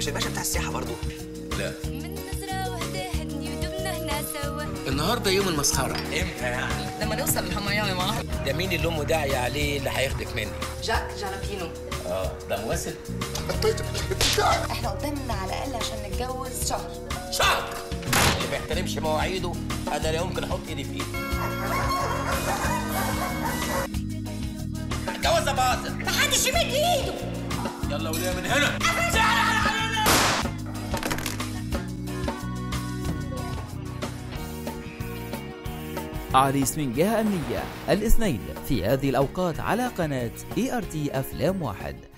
مش الباشا بتاع السياحه برضه لا من نظرة واحدة هدني ودمنا هنا سوا النهارده يوم المسخره امتى يعني لما نوصل لحميامي معاه ده مين اللي امه داعيه عليه اللي هياخدك مني جاك جالابينو اه ده ممثل احنا قدامنا على الاقل عشان نتجوز شهر شهر اللي ما يحترمش مواعيده انا لا يمكن احط ايدي فيه اتجوز يا باطل محدش يمد ايده يلا وليه من هنا عريس من جهة أمنية الاثنين في هذه الأوقات على قناة اي ار تي أفلام واحد